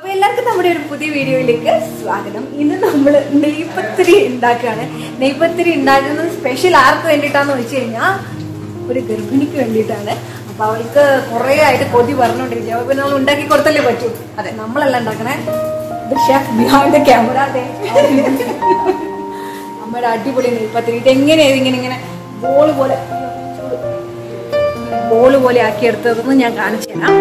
അപ്പൊ എല്ലാവർക്കും നമ്മുടെ ഒരു പുതിയ വീഡിയോയിലേക്ക് സ്വാഗതം ഇന്ന് നമ്മൾ നെയ്പത്തിരി ഉണ്ടാക്കുകയാണ് നെയ്പത്തിരി ഉണ്ടാക്കുന്നത് സ്പെഷ്യൽ ആർക്ക് വേണ്ടിയിട്ടാന്ന് വെച്ച് കഴിഞ്ഞാൽ ഒരു ഗർഭിണിക്ക് വേണ്ടിയിട്ടാണ് അപ്പൊ അവൾക്ക് കുറെ ആയിട്ട് കൊതി പറഞ്ഞുകൊണ്ടിരിക്കുക അപ്പൊ പിന്നെ നമ്മൾ ഉണ്ടാക്കി കൊടുത്തല്ലേ പറ്റൂ അതെ നമ്മളല്ല ഉണ്ടാക്കണേ ഷെഫ് ബിഹൈൻഡ് ദ ക്യാമറ അതെ അമ്മയുടെ അടിപൊളി നെയ്പത്തിരി ഇത് എങ്ങനെയാണ് ഇങ്ങനെ ഇങ്ങനെ ബോള് പോലെ ബോള് പോലെ ആക്കിയെടുത്തതെന്ന് ഞാൻ കാണിച്ചു തരാം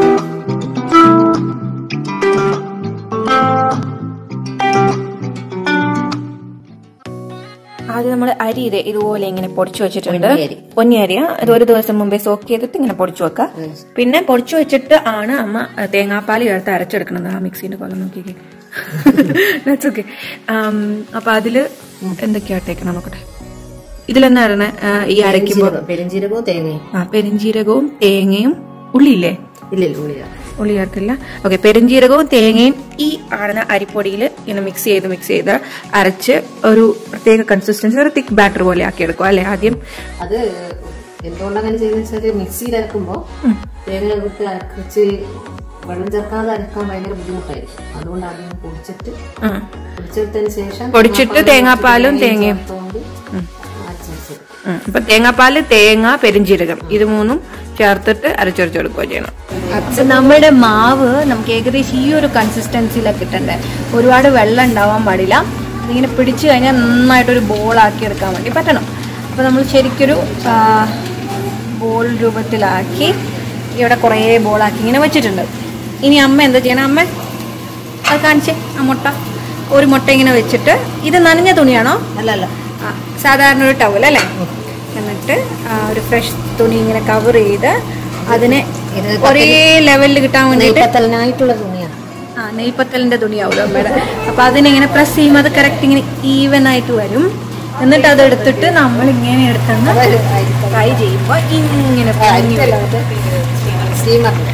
ആദ്യം നമ്മൾ അരി ഇത് ഇതുപോലെ ഇങ്ങനെ പൊടിച്ചു വെച്ചിട്ടുണ്ട് പൊന്നിയരി. പൊന്നിയരിയ ഇത് ഒരു ദിവസം മുമ്പേ സോക്ക് ചെയ്തിട്ട് ഇങ്ങനെ പൊടിച്ചു വെക്കുക പിന്നെ പൊടിച്ചു വെച്ചിട്ട് ആണ് അമ്മ തേങ്ങാപ്പാൽ ചേർത്ത് അരച്ചെടുക്കണത് ആ മിക്സിന്റെ കൊല്ലം നോക്കിക്കേ ദാറ്റ്സ് ഓക്കെ അപ്പൊ അതില് എന്തൊക്കെയാ ഇട്ടേക്കണം നോക്കട്ടെ ഇതിലെന്താണ് ഈ അരയ്ക്കുമ്പോ പെരുംജീരകം- പെരുംജീരകവും തേങ്ങയും ആ പെരിഞ്ജീരകവും തേങ്ങയും ഉള്ളിയില്ലേ ഇല്ല ഇല്ല ഉള്ളില ഉള്ളി ചേർക്കില്ല ഓക്കെ പെരുംജീരകവും തേങ്ങയും ഈ ആടുന്ന അരിപ്പൊടിയിൽ ഇങ്ങനെ മിക്സ് ചെയ്ത് മിക്സ് ചെയ്ത് അരച്ച് ഒരു പ്രത്യേക കൺസിസ്റ്റൻസി ഒരു തിക്ക് ബാറ്റർ പോലെ ആക്കി എടുക്കുക അല്ലെ ആദ്യം അത് എന്തുകൊണ്ട് അങ്ങനെ ചെയ്യുന്ന വെച്ചാല് മിക്സിയിൽ അരക്കുമ്പോ തേങ്ങ വിട്ട് അരച്ച് വെള്ളം ചേർക്കാതെ അരക്കാൻ ഭയങ്കര ബുദ്ധിമുട്ടായിരിക്കും അതുകൊണ്ട് ആദ്യം പൊടിച്ചിട്ട് ആ, പൊടിച്ചെടുത്തതിന് ശേഷം പൊടിച്ചിട്ട് തേങ്ങാപ്പാലും തേങ്ങയും ചേർത്തുകൊണ്ട് അരച്ചരച്ചെടുക്കും ഉം. അപ്പൊ തേങ്ങാപ്പാല് തേങ്ങ പെരുംജീരകം ഇത് മൂന്നും ചേർത്തിട്ട് അരച്ചരച്ചെടുക്കുക ചെയ്യണം അപ്പൊ നമ്മുടെ മാവ് നമുക്ക് ഏകദേശം ഈ ഒരു കൺസിസ്റ്റൻസിയിലാണ് കിട്ടണ്ടേ ഒരുപാട് വെള്ളം ഉണ്ടാവാൻ പാടില്ല ഇതിങ്ങനെ പിടിച്ചു കഴിഞ്ഞാൽ നന്നായിട്ടൊരു ബോളാക്കി എടുക്കാൻ വേണ്ടി പറ്റണം അപ്പോൾ നമ്മൾ ശരിക്കൊരു ആ, ബോൾ രൂപത്തിലാക്കി ഇവിടെ കുറേ ബോളാക്കി ഇങ്ങനെ വെച്ചിട്ടുണ്ട് ഇനി അമ്മ എന്താ ചെയ്യണം അമ്മ അത് കാണിച്ചേ ആ മുട്ട ഒരു മുട്ട ഇങ്ങനെ വെച്ചിട്ട് ഇത് നനഞ്ഞ തുണിയാണോ അല്ല അല്ല ആ, സാധാരണ ഒരു ടവൽ അല്ലേ എന്നിട്ട് ആ, ഒരു ഫ്രഷ് തുണി ഇങ്ങനെ കവർ ചെയ്ത് അതിനെ ഇത് ഒരേ ലെവലിൽ കിട്ടാൻ വേണ്ടിയിട്ട് നെയ്പ്പത്തലിനായിട്ടുള്ള തുണിയാണ് ആ നെയ്പത്തലിന്റെ തുണിയാവുമല്ലോ അമ്മയുടെ അപ്പൊ അതിനിങ്ങനെ പ്രസ് ചെയ്യുമ്പോൾ അത് കറക്റ്റ് ഇങ്ങനെ ഈവൻ ആയിട്ട് വരും എന്നിട്ട് അത് എടുത്തിട്ട് നമ്മൾ ഇങ്ങനെ എടുത്തെന്ന് ഫ്രൈ ചെയ്യുമ്പോൾ ഇങ്ങനെ പൊങ്ങി വരും. സ്റ്റീമറിന്റെ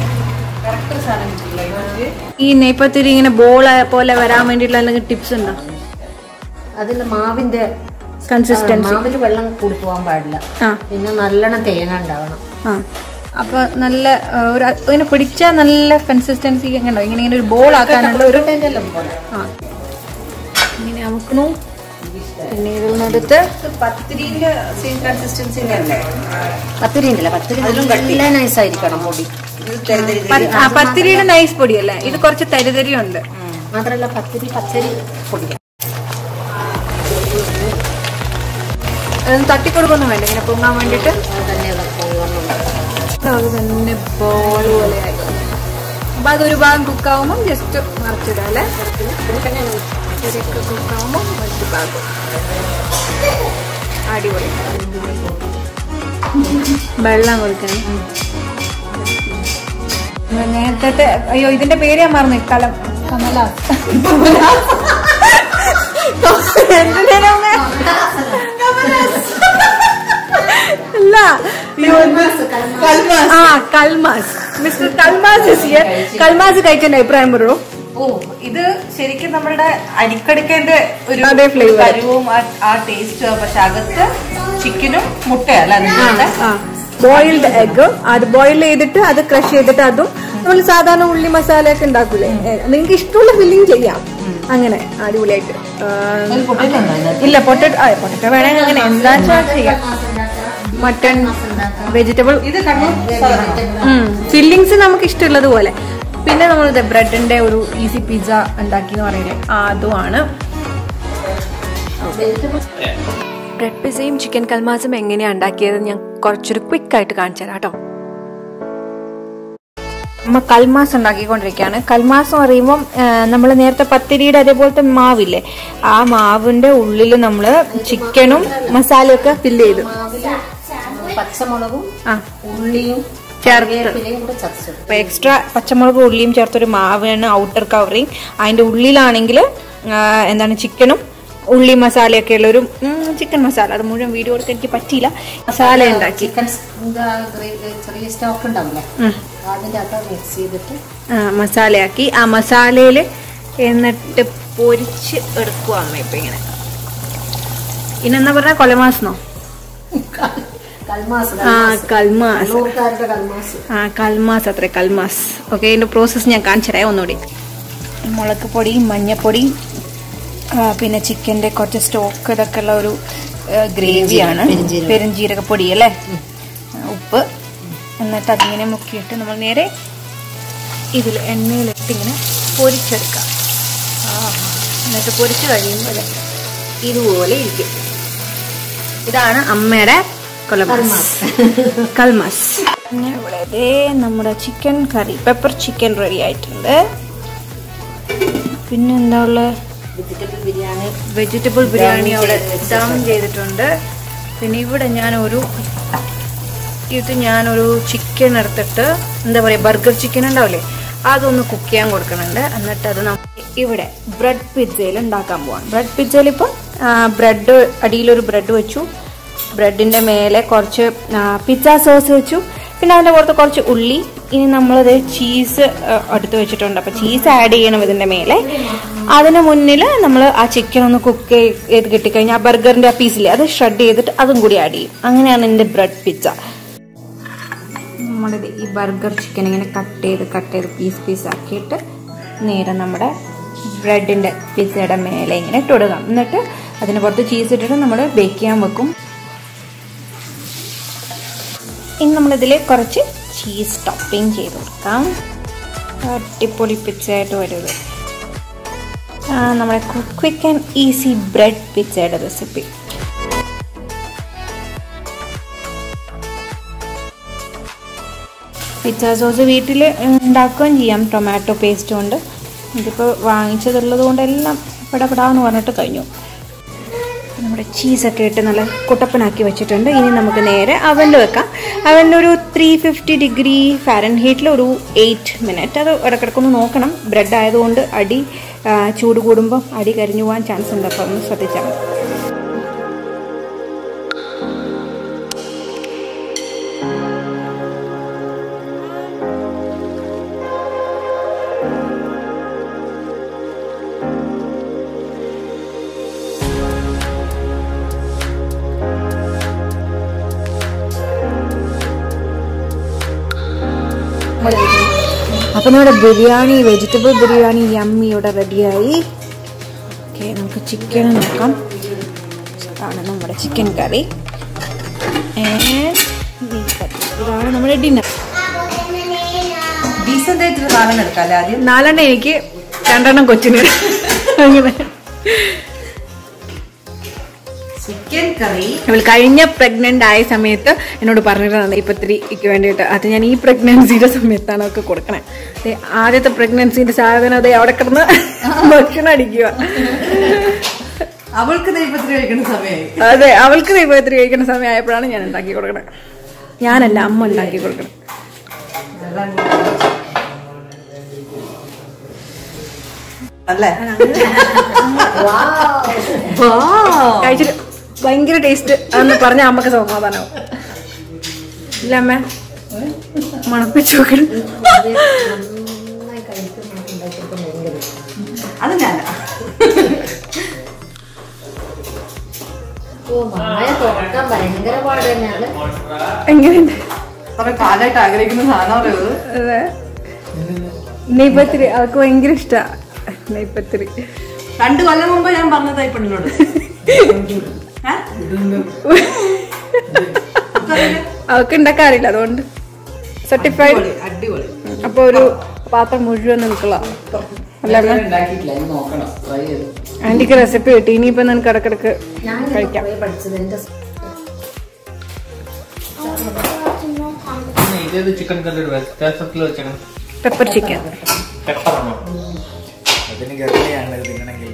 ഈ നെയ്പത്തിരി ഇങ്ങനെ ബോൾ പോലെ വരാൻ വേണ്ടിയിട്ടുള്ള എന്തെങ്കിലും ടിപ്സ് ഉണ്ടോ അതിന്റെ മാവിന്റെ കൺസിസ്റ്റൻസി മാവിൽ വെള്ളം കൂടി പോകാൻ പാടില്ല ആ പിന്നെ നല്ലോണം തേങ്ങ ഉണ്ടാവണം ആ അപ്പൊ നല്ല ആ, ഒരു ഇങ്ങനെ പിടിച്ചാൽ നല്ല കൺസിസ്റ്റൻസി എങ്ങനെ ഉണ്ടാവും ഇങ്ങനെ ഇങ്ങനെ ഒരു ബോൾ ആക്കാനുള്ള ഒരു എല്ലാം പോലെ ആ ഇങ്ങനെ അമുക്കണു പിന്നെ ഇതിൽ നിന്നെടുത്ത് പത്തിരിന്റെ സെയിം കൺസിസ്റ്റൻസി പത്തിരി ഉണ്ടല്ലോ പത്തിരി നല്ല നൈസായിരിക്കണം പൊടി പ- ആ, പത്തിരിയുടെ നൈസ് പൊടിയല്ലേ ഇത് കുറച്ച് തരിതരിയുണ്ട് മാത്രല്ല പത്തിരി പച്ചരി പൊടിയാണ് അതൊന്ന് തട്ടിക്കൊടുക്കൊന്നും വേണ്ട ഇങ്ങനെ പൊങ്ങാൻ വേണ്ടിട്ട് അത് തന്നെ അത് പോയി വന്നുണ്ട്. അത് തന്നെ ബോൾ പോലെ ആയി അപ്പൊ അതൊരു ഭാഗം കുക്കാവുമ്പോൾ ജസ്റ്റ് മറിച്ചിടാം അല്ലേ ശരിക്കും കുക്കാവുമ്പോൾ മറ്റു ഭാഗം അടിപൊളി വെള്ളം കൊടുക്കണം നേരത്തെ അയ്യോ ഇതിന്റെ പേര് ഞാൻ മറന്നു കലം കമലാസ് എന്തിനാ അല്ല ആ കൽമാസ് മിസ്റ്റർ കൽമാസ് is here. കൽമാസ് കഴിച്ചതിന്റെ അഭിപ്രായം പറയൂ ഓ ഇത് ശരിക്കും നമ്മുടെ അരിക്കടിക്കേണ്ട ഒരു അതേ flavour. പരുവും ആ- ആ ടേസ്റ്റ് പക്ഷെ അകത്ത് ചിക്കനും മുട്ടയല്ല അതിന്റെ ബോയിൽഡ് എഗ് അത് ബോയിൽ ചെയ്തിട്ട് അത് ക്രഷ് ചെയ്തിട്ട് അതും നമ്മൾ സാധാരണ ഉള്ളി മസാല ഒക്കെ ഉണ്ടാക്കൂലേ നിങ്ങൾക്ക് ഇഷ്ടമുള്ള ഫില്ലിംഗ് ചെയ്യാം അങ്ങനെ അടിപൊളിയായിട്ട് ആ, ഇല്ല പൊട്ടറ്റോ പൊട്ടറ്റോ വേണമെങ്കിൽ അങ്ങനെ എന്താ വെച്ചാൽ ചെയ്യാം മട്ടൺ വെജിറ്റബിൾ ഇത് കണ്ണൂർ ഫില്ലിങ്സ് നമുക്ക് ഇഷ്ടമുള്ളത് പോലെ പിന്നെ നമ്മൾ ബ്രെഡിന്റെ ഒരു ഈസി പിസ്സ ഉണ്ടാക്കി എന്ന് പറയില്ലേ ആ, അതുമാണ് ബ്രെഡ് പിസയും ചിക്കൻ കൽമാസും എങ്ങനെയാണ് ഉണ്ടാക്കിയത് ഞാൻ കുറച്ചൊരു ക്വിക്ക് ആയിട്ട് കാണിച്ചു തരാം കേട്ടോ അമ്മ കൽമാസ് ഉണ്ടാക്കിക്കൊണ്ടിരിക്കുകയാണ് കൽമാസ് എന്ന് പറയുമ്പം നമ്മൾ നേരത്തെ പത്തിരിയുടെ അതേപോലത്തെ മാവില്ലേ ആ മാവിന്റെ ഉള്ളിൽ നമ്മൾ ചിക്കനും മസാലയൊക്കെ ഫില്ല് ചെയ്തു മാവില് പച്ചമുളകും ആ ഉള്ളിയും ചേർത്ത് കറിവേപ്പിലയും കൂടെ ചതച്ചെടുക്കും അപ്പൊ എക്സ്ട്രാ പച്ചമുളക് ഉള്ളിയും ചേർത്തൊരു മാവാണ് ഔട്ടർ കവറിങ് അതിന്റെ ഉള്ളിലാണെങ്കിൽ എന്താണ് ചിക്കനും ഉള്ളി മസാലയൊക്കെ ഉള്ള ഒരു ചിക്കൻ മസാല അത് മുഴുവൻ വീഡിയോ കൊടുക്കാൻ എനിക്ക് പറ്റിയില്ല മസാല ഉണ്ടാക്കി ചിക്കൻ എന്താ ഗ്രേ- ചെറിയ സ്റ്റോക്ക് ഉണ്ടാവില്ലേ ഉം. അതിന്റെ അകത്ത് മിക്സ് ചെയ്തിട്ട് ആ, മസാലയാക്കി ആ മസാലയിൽ എന്നിട്ട് പൊരിച്ച് എടുക്കുക അമ്മ ഇപ്പൊ ഇങ്ങനെ ഇനെന്നാ പറഞ്ഞ കൊലമാസനോ കൽമാസ് ആ കൽമാസ് കണ്ണൂർക്കാരുടെ കൽമാസ് ആ കൽമാസ് അത്ര കൽമാസ് ഓക്കെ ഇതിന്റെ പ്രോസസ്സ് ഞാൻ കാണിച്ചു തരാം ഒന്നുകൂടി മുളക് പൊടിയും മഞ്ഞപ്പൊടിയും ആ, പിന്നെ ചിക്കൻ്റെ കുറച്ച് സ്റ്റോക്ക് ഇതൊക്കെ ഉള്ള ഒരു ആ, ഗ്രേവിയാണ് പെരുംജീരകം. പെരുംജീരകപ്പൊടി അല്ലേ ആ, ഉപ്പ് എന്നിട്ട് അതിങ്ങനെ മുക്കിയിട്ട് നമ്മൾ നേരെ ഇതിൽ എണ്ണയിലിട്ട് ഇങ്ങനെ പൊരിച്ചെടുക്കാം ആ, എന്നിട്ട് പൊരിച്ച് കഴിയുമ്പോൾ ഇതുപോലെ ഇരിക്കും ഇതാണ് അമ്മയുടെ കൊലമാസ് കൽമാസ് പിന്നെ ഇവിടെ ദേ നമ്മുടെ chicken curry pepper chicken ready ആയിട്ടുണ്ട് പിന്നെ എന്താ ഉള്ളത് വെജിറ്റബിൾ ബിരിയാണി വെജിറ്റബിൾ ബിരിയാണി അവിടെ ചെയ്ത് ഡൗൺ ചെയ്തിട്ടുണ്ട് പിന്നെ ഇവിടെ ഞാനൊരു ഇത് ഞാനൊരു ചിക്കൻ എടുത്തിട്ട് എന്താ പറയുക ബർഗർ ചിക്കൻ ഉണ്ടാവില്ലേ അതൊന്ന് കുക്ക് ചെയ്യാൻ കൊടുക്കുന്നുണ്ട് എന്നിട്ട് അത് നമുക്ക് ഇവിടെ ബ്രെഡ് പിസ്സയിൽ ഉണ്ടാക്കാൻ പോവാം ബ്രെഡ് പിസ്സയിൽ ഇപ്പം ബ്രെഡ് അടിയിലൊരു ബ്രെഡ് വെച്ചു ബ്രെഡിന്റെ മേലെ കുറച്ച് പിസ്സ സോസ് വെച്ചു പിന്നെ അതിന്റെ പുറത്ത് കുറച്ച് ഉള്ളി ഇനി നമ്മളത് ചീസ് എടുത്ത് വെച്ചിട്ടുണ്ട് അപ്പൊ ചീസ് ആഡ് ചെയ്യണം ഇതിന്റെ മേലെ അതിന് മുന്നിൽ നമ്മൾ ആ ചിക്കൻ ഒന്ന് കുക്ക് ചെയ്ത് കിട്ടിക്കഴിഞ്ഞാൽ ആ ബർഗറിന്റെ ആ പീസില്ലേ അത് ഷ്രെഡ് ചെയ്തിട്ട് അതും കൂടി ആഡ് ചെയ്യും അങ്ങനെയാണ് എൻ്റെ ബ്രെഡ് പിസ്സ നമ്മുടെ ഈ ബർഗർ ചിക്കൻ ഇങ്ങനെ കട്ട് ചെയ്ത് കട്ട് ചെയ്ത് പീസ് പീസ് ആക്കിയിട്ട് നേരെ നമ്മുടെ ബ്രെഡിന്റെ പിസ്സയുടെ മേലെ ഇങ്ങനെ ഇട്ട് കൊടുക്കാം എന്നിട്ട് അതിന് പുറത്ത് ചീസ് ഇട്ടിട്ട് നമ്മൾ ബേക്ക് ചെയ്യാൻ വെക്കും ഇനി നമ്മളിതിൽ കുറച്ച് ചീസ് ടോപ്പിംഗ് ചെയ്ത് കൊടുക്കാം അടിപൊളി പിസ്സയായിട്ട് വരുന്നത് ആ, നമ്മുടെ ക്വിക്ക് ആൻഡ് ഈസി ബ്രെഡ് പിസ്സയുടെ റെസിപ്പി പിസ്സ സോസ് വീട്ടിൽ ഉണ്ടാക്കുകയും ചെയ്യാം ടൊമാറ്റോ പേസ്റ്റ് കൊണ്ട് ഇതിപ്പോൾ വാങ്ങിച്ചതുള്ളത് കൊണ്ട് എല്ലാം പെടപെടാന്ന് പറഞ്ഞിട്ട് കഴിഞ്ഞു നമ്മുടെ ചീസൊക്കെ ഇട്ട് നല്ല കുട്ടപ്പനാക്കി വെച്ചിട്ടുണ്ട് ഇനി നമുക്ക് നേരെ അവനിൽ വെക്കാം അവനിൽ ഒരു ത്രീ ഫിഫ്റ്റി ഡിഗ്രി ഫാരൻ ഹീറ്റിൽ ഒരു എയ്റ്റ് മിനിറ്റ് അത് ഇടയ്ക്കിടയ്ക്കൊന്ന് നോക്കണം ബ്രെഡ് ആയതുകൊണ്ട് അടി ആ, ചൂട് കൂടുമ്പോൾ അടി കരിഞ്ഞു പോകാൻ ചാൻസ് ഉണ്ട് അപ്പോൾ ഒന്ന് ശ്രദ്ധിച്ചാൽ മതി അപ്പം നമ്മുടെ ബിരിയാണി വെജിറ്റബിൾ ബിരിയാണി യമ്മി ഇവിടെ റെഡിയായി ഓക്കെ നമുക്ക് ചിക്കൻ നോക്കാം ഇതാണ് നമ്മുടെ ചിക്കൻ കറി ഇതാണ് നമ്മുടെ ഡിന്നർ ഡീസന്റ് ആയിട്ടൊരു നാലെണ്ണം എടുക്കാം അല്ലേ ആദ്യം നാലെണ്ണം എനിക്ക് രണ്ടെണ്ണം കൊച്ചിന് അങ്ങനെ ചിക്കൻ കറി ഇവൾ കഴിഞ്ഞ പ്രഗ്നന്റ് ആയ സമയത്ത് എന്നോട് പറഞ്ഞിരുന്നത് ഇപ്പത്തിരിക്ക് വേണ്ടിയിട്ട് അത് ഞാൻ ഈ പ്രഗ്നൻസിയുടെ സമയത്താണ് ഒക്കെ കൊടുക്കണേ ദേ, ആദ്യത്തെ പ്രഗ്നൻസിന്റെ സാധനം അതെ അവിടെ കിടന്ന് ഭക്ഷണം അടിക്കുക അവൾക്ക് ദൈവത്തിന് കഴിക്കുന്ന സമയമായി അതെ അവൾക്ക് ദൈവത്തിരി കഴിക്കുന്ന സമയമായപ്പോഴാണ് ഞാൻ ഉണ്ടാക്കി കൊടുക്കണേ ഞാനല്ല അമ്മ ഉണ്ടാക്കി കൊടുക്കണം അല്ലേ കഴിച്ചിട്ട് ഭയങ്കര ടേസ്റ്റ് എന്ന് പറഞ്ഞ അമ്മക്ക് സമാധാനവും ഇല്ല അമ്മ മണപ്പിച്ച് നോക്കണം നന്നായി കഴിക്കുന്ന ഉണ്ടാക്കിയപ്പോൾ ഭയങ്കര അത് ഞാനാ ഓ മായ തുറക്കാൻ ഭയങ്കര പാട് തന്നെയാണ് എങ്ങനെയുണ്ട് കുറെ കാലമായിട്ട് ആഗ്രഹിക്കുന്ന സാധനം അറിയത് അതെ നെയ്പത്തിരി അവൾക്ക് ഭയങ്കര ഇഷ്ടാ നെയ്പത്തിരി രണ്ടു കൊല്ലം മുമ്പ് ഞാൻ പറഞ്ഞതായി പെണ്ണിനോട് ഏ? അവൾക്ക് ഉണ്ടാക്കാറില്ല അതുകൊണ്ട് സർട്ടിഫൈഡ് അടിപൊളി, അടിപൊളി അപ്പൊ ഒരു പാത്രം മുഴുവൻ നിൽക്കുക അല്ലേ അമ്മ? ഉണ്ടാക്കിയിട്ടില്ല ഇനി നോക്കണം ട്രൈ ചെയ്ത് ആന്റിക്ക് റെസിപ്പി കിട്ടി ഇനിയിപ്പോ നിനക്ക് ഇടക്കിടക്ക് ഞാൻ കഴിക്കാം കുറേ പഠിച്ചത് എന്റെ പിന്നെ ഇതേത് ചിക്കൻ കറി വ്യത്യാസത്തിൽ വെച്ചേക്കണം പെപ്പർ ചിക്കൻ പെപ്പറാണോ അതിന് ഗർഭിണിയാണ് തിന്നണമെങ്കിൽ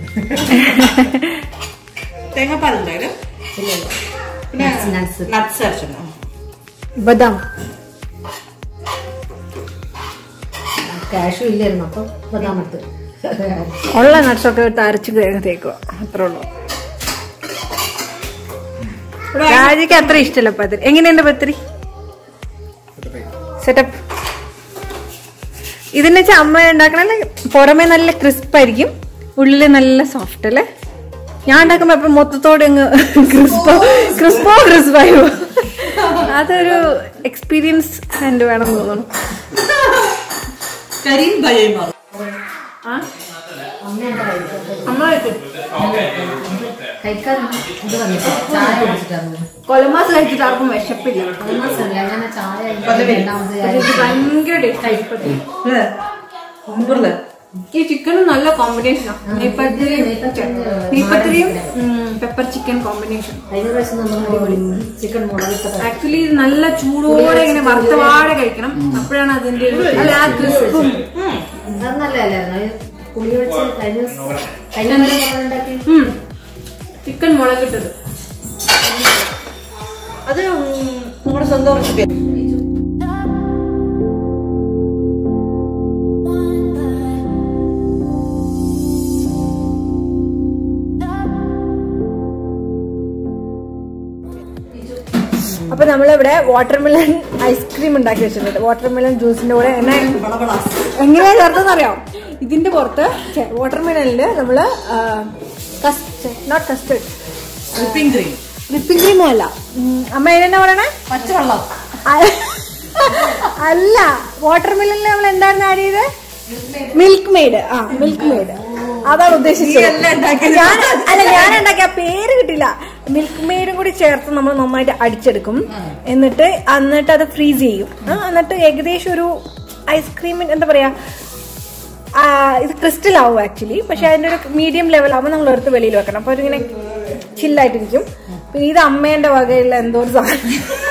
തേങ്ങാപ്പാലുണ്ടായാലും പിന്നെ nuts. നട്ട്സ് അരച്ചിടണം ബദാം ക്യാഷും ഇല്ലായിരുന്നു അപ്പൊ ബദാം എടുത്ത് ഉള്ള നട്ട്സൊക്കെ എടുത്ത് അരച്ച് തേങ്ങ തേക്കുക അത്രേ ഉള്ളൂ രാജിക്ക് അത്ര ഇഷ്ടമല്ല പത്തിരി എങ്ങനെയുണ്ട് പത്തിരി സെറ്റപ്പ് ഇതെന്ന് വെച്ചാൽ അമ്മ ഉണ്ടാക്കണ പുറമേ നല്ല ക്രിസ്പ് ആയിരിക്കും ഉള്ളില് നല്ല സോഫ്റ്റ് അല്ലേ ഞാൻ ഉണ്ടാക്കുമ്പോ ഇപ്പൊ മൊത്തത്തോടെ അങ്ങ് ക്രിസ്പോ ക്രിസ്പോ ക്രിസ്പായോ അതൊരു എക്സ്പീരിയൻസ് ഹാൻഡ് വേണം എന്ന് തോന്നുന്നു കരീം ഭയം മാറും ആ അമ്മ എന്താ കഴിക്കുന്നത് അമ്മ കഴിക്കും കഴിക്കാൻ ഇത് വന്നിട്ട് ചായ കുടിച്ചിട്ടാണ് കൊലമാസ് കഴിച്ചിട്ട് ആർക്കും വിശപ്പില്ല മാസമല്ല അങ്ങനെ ചായ രണ്ടാമത് പക്ഷെ ഇത് ഭയങ്കര ടേസ്റ്റ് ഈ ചിക്കനും നല്ല കോമ്പിനേഷനാണ് നെയ്പത്തിരിയും നെയ്പത്തിരിയും പെപ്പർ ചിക്കൻ കോമ്പിനേഷൻ കഴിഞ്ഞ പ്രാവശ്യം നമ്മൾ ചിക്കൻ മുളകിട്ട ആക്ച്വലി ഇത് നല്ല ചൂടോടെ ഇങ്ങനെ വറുത്തവാടെ കഴിക്കണം അപ്പോഴാണ് അതിന്റെ ഒരു അല്ല ആ ക്രിസ്പും അത് നല്ലതല്ലായിരുന്നു അത് പുളി വെച്ച് കഴിഞ്ഞ ദിവസം കഴിഞ്ഞ പ്രാവശ്യം നമ്മൾ ഉണ്ടാക്കി ചിക്കൻ മുളകിട്ടത് അത് നമ്മുടെ സ്വന്തം റെസിപ്പി അപ്പൊ നമ്മളിവിടെ വാട്ടർമെലൺ ഐസ്ക്രീം ഉണ്ടാക്കി വെച്ചിട്ടുണ്ട് വാട്ടർമെലൺ ജ്യൂസിന്റെ കൂടെ എന്നെ എങ്ങനെയാ ചേർത്തെന്ന് അറിയാം ഇതിന്റെ പുറത്ത് വാട്ടർമെലണില് നമ്മള് not custard whipping cream whipping ക്രീമും അല്ല ഉം, അമ്മ ഇതിനെന്നാ പറയണേ പച്ചവെള്ളം അ- അല്ല വാട്ടർമെലണിൽ നമ്മൾ എന്തായിരുന്നു ആഡ് ചെയ്ത് മിൽക്ക് മെയ്ഡ് ആ മിൽക്ക് മെയ്ഡ് അതാണ് ഉദ്ദേശിച്ചത് ഞാൻ അല്ല ഞാൻ ഉണ്ടാക്കിയ ആ പേര് കിട്ടില്ല മിൽക്ക് മെയ്ഡും കൂടി ചേർത്ത് നമ്മൾ നന്നായിട്ട് അടിച്ചെടുക്കും എന്നിട്ട് എന്നിട്ട് അത് ഫ്രീസ് ചെയ്യും ആ, എന്നിട്ട് ഏകദേശം ഒരു ഐസ്ക്രീമിന് എന്താ പറയാ ആ, ഇത് ക്രിസ്റ്റൽ ആവും ആക്ച്വലി പക്ഷെ അതിന്റെ ഒരു മീഡിയം ലെവൽ ആവുമ്പോൾ നമ്മൾ എടുത്ത് വെളിയിൽ വെക്കണം അപ്പൊ അതിങ്ങനെ ചില്ലായിട്ടിരിക്കും പിന്നെ ഇത് അമ്മേന്റെ വകയുള്ള എന്തോ ഒരു സാധനം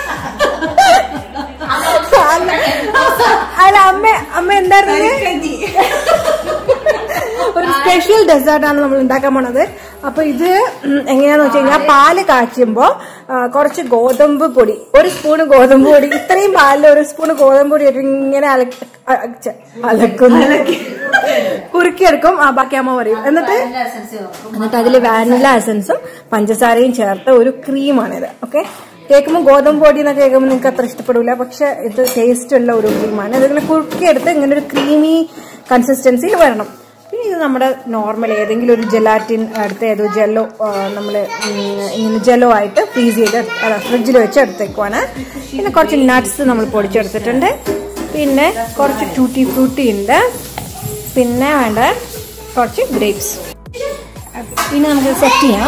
അല്ല, അല്ല അമ്മ അമ്മ എന്തായിരുന്നു ഒരു സ്പെഷ്യൽ ഡെസേർട്ട് ആണ് നമ്മൾ ഉണ്ടാക്കാൻ പോണത് അപ്പൊ ഇത് ഉം, എങ്ങനെയാന്ന് വെച്ച് കഴിഞ്ഞാൽ പാല് കാച്ചുമ്പോ ആ, കുറച്ച് ഗോതമ്പ് പൊടി ഒരു സ്പൂണ് ഗോതമ്പ് പൊടി ഇത്രയും പാലിൽ ഒരു സ്പൂണ് ഗോതമ്പ് പൊടി ഇട്ട് ഇങ്ങനെ അലക്ക അ- ഛെ, അലക്കുന്നു കുറുക്കിയെടുക്കും ആ ബാക്കി അമ്മ പറയും എന്നിട്ട് എന്നിട്ട് അതിൽ വാനില എസൻസും പഞ്ചസാരയും ചേർത്ത ഒരു ക്രീമാണിത് ഓക്കെ കേൾക്കുമ്പോൾ ഗോതമ്പ് പൊടി എന്നൊക്കെ കേൾക്കുമ്പോൾ നിങ്ങൾക്ക് അത്ര ഇഷ്ടപ്പെടില്ല പക്ഷെ ഇത് ടേസ്റ്റ് ഉള്ള ഒരു ക്രീമാണ് ഇതിങ്ങനെ കുറുക്കിയെടുത്ത് ഇങ്ങനെ ഒരു ക്രീമി കൺസിസ്റ്റൻസിയിൽ വരണം പിന്നെ ഇത് നമ്മുടെ നോർമൽ ഏതെങ്കിലും ഒരു ജെലാറ്റിൻ അടുത്ത ഏതോ ജെല്ലോ നമ്മൾ ഇങ്ങനെ ജെല്ലോ ആയിട്ട് ഫ്രീസ് ചെയ്ത് ഫ്രിഡ്ജിൽ വെച്ച് എടുത്തേക്കുവാണ് പിന്നെ കുറച്ച് നട്ട്സ് നമ്മൾ പൊടിച്ചെടുത്തിട്ടുണ്ട് പിന്നെ കുറച്ച് ടൂട്ടി ഫ്രൂട്ടി ഉണ്ട് പിന്നെ വേണ്ട കുറച്ച് ഗ്രേപ്സ് പിന്നെ നമുക്ക് സെറ്റ് ചെയ്യാം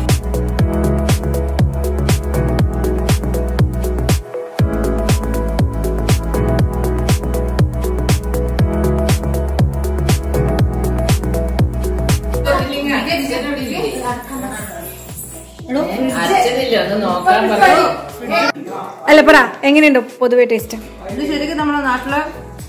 അല്ല പറ എങ്ങനെയുണ്ട് പൊതുവെ ടേസ്റ്റ് ഇത് ശരിക്കും നമ്മുടെ നാട്ടിലെ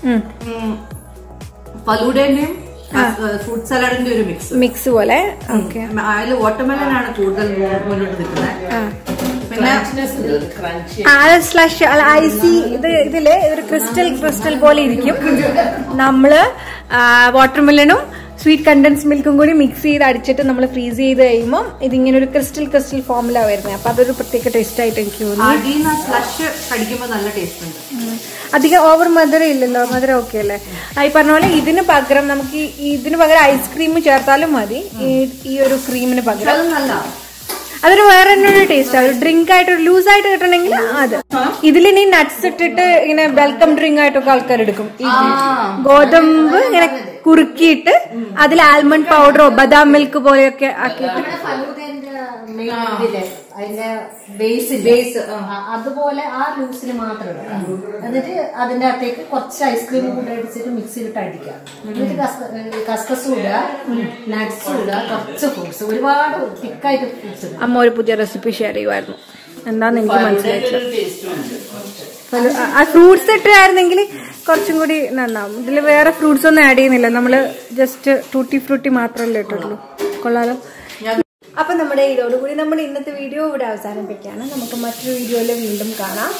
ഫലൂഡേന്റെയും ഫ്രൂട്ട് സലാഡിന്റെ ഒരു മിക്സ് മിക്സ് പോലെ ഓക്കെ അതിൽ വാട്ടർമെലൻ ആണ് കൂടുതൽ മുന്നോട്ട് നിൽക്കുന്നത് പിന്നെ ആ സ്ലഷ് അല്ല ഐസി ഇത് ഇതില് ഒരു ക്രിസ്റ്റൽ ക്രിസ്റ്റൽ പോലെ ഇരിക്കും നമ്മള് വാട്ടർമെലനും സ്വീറ്റ് കണ്ടൻസ് മിൽക്കും കൂടി മിക്സ് ചെയ്ത് അടിച്ചിട്ട് നമ്മൾ ഫ്രീസ് ചെയ്ത് കഴിയുമ്പോൾ ഇതിങ്ങനെ ഒരു ക്രിസ്റ്റൽ ക്രിസ്റ്റൽ ഫോമിലാണ് വരുന്നത് അപ്പൊ അതൊരു പ്രത്യേക ടേസ്റ്റ് ആയിട്ട് എനിക്ക് തോന്നി അടിയിൽ സ്ലഷ് കടിക്കുമ്പോൾ നല്ല ടേസ്റ്റ് ഉണ്ട് അധികം ഓവർ മധുരം ഇല്ലല്ലോ മധുരം ഓക്കെ അല്ലേ ആ, ഈ പറഞ്ഞ പോലെ ഇതിന് പകരം നമുക്ക് ഈ- ഇതിന് പകരം ഐസ്ക്രീം ചേർത്താലും മതി ഈ ഈ ഒരു ക്രീമിന് പകരം അത് നല്ല അതൊരു വേറെ തന്നെ ഒരു ടേസ്റ്റ് ഒരു ഡ്രിങ്ക് ആയിട്ട് ലൂസ് ആയിട്ട് കിട്ടണമെങ്കിൽ അത് ഇതിൽ ഇനി നട്ട്സ് ഇട്ടിട്ട് ഇങ്ങനെ വെൽക്കം ഡ്രിങ്ക് ആയിട്ടൊക്കെ ആൾക്കാർ എടുക്കും ഈ ഗോതമ്പ് ഇങ്ങനെ കുറുക്കിയിട്ട് അതിൽ ആൽമണ്ട് പൗഡറോ ബദാം മിൽക്ക് പോലെയൊക്കെ ആക്കിയിട്ട് ഫലൂദന്റെ മെയിൻ ഇതില്ലേ അതിന്റെ ബേസ് ബേസ് അതുപോലെ ആ ലൂസിൽ മാത്രം ഇടുക എന്നിട്ട് അതിന്റെ അകത്തേക്ക് കുറച്ച് ഐസ്ക്രീം കൂടെ അടിച്ചിട്ട് മിക്സിയിലിട്ട് അടിക്കുക എന്നിട്ട് കസ്ക- കസ്കസും ഇടുക നട്ട്സും ഇടുക കുറച്ച് ഫ്രൂട്ട്സ് ഒരുപാട് തിക്കായിട്ട് ഫ്രൂട്ട്സ് ഇടുക അമ്മ ഒരു പുതിയ റെസിപ്പി ഷെയർ ചെയ്യുമായിരുന്നു എന്താന്ന് എനിക്ക് മനസ്സിലായിട്ടില്ല ഫലു- ആ- ആ ഫ്രൂട്ട്സ് ഇട്ടായിരുന്നെങ്കിൽ കുറച്ചും കൂടി നന്നാവും ഇതിൽ വേറെ ഫ്രൂട്ട്സ് ഒന്നും ആഡ് ചെയ്യുന്നില്ല നമ്മള് ജസ്റ്റ് ടൂട്ടി ഫ്രൂട്ടി മാത്രമല്ലേ ഇട്ടുള്ളൂ കൊള്ളാലോ അപ്പൊ നമ്മുടെ ഇതോടുകൂടി നമ്മുടെ ഇന്നത്തെ വീഡിയോ ഇവിടെ അവസാനിപ്പിക്കുകയാണ് നമുക്ക് മറ്റൊരു വീഡിയോയിൽ വീണ്ടും കാണാം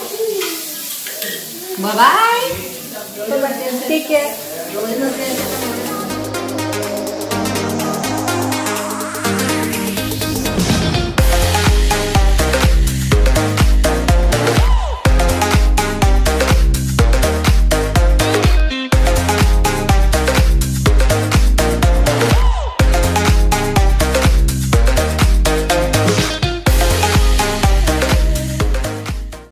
ബൈ ടേക്ക് കെയർ